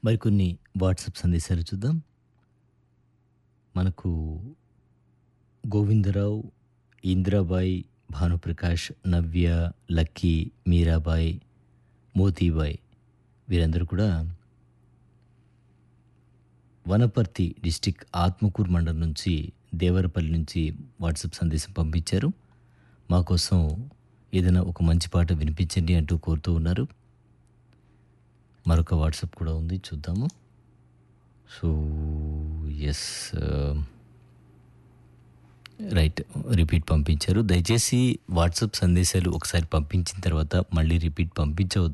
మరికొన్ని వాట్సాప్ సందేశాలు చూద్దాం మనకు గోవిందరావు ఇందిరాబాయి భానుప్రకాష్ నవ్య లక్కీ మీరాబాయి మోతీబాయి వీరందరూ కూడా వనపర్తి డిస్టిక్ ఆత్మకూరు మండలం నుంచి దేవరపల్లి నుంచి వాట్సాప్ సందేశం పంపించారు మా కోసం ఏదైనా ఒక మంచి పాట వినిపించండి అంటూ కోరుతూ ఉన్నారు మరొక వాట్సాప్ కూడా ఉంది చూద్దాము సో ఎస్ రైట్ రిపీట్ పంపించారు దయచేసి వాట్సాప్ సందేశాలు ఒకసారి పంపించిన తర్వాత మళ్ళీ రిపీట్ పంపించవద్దు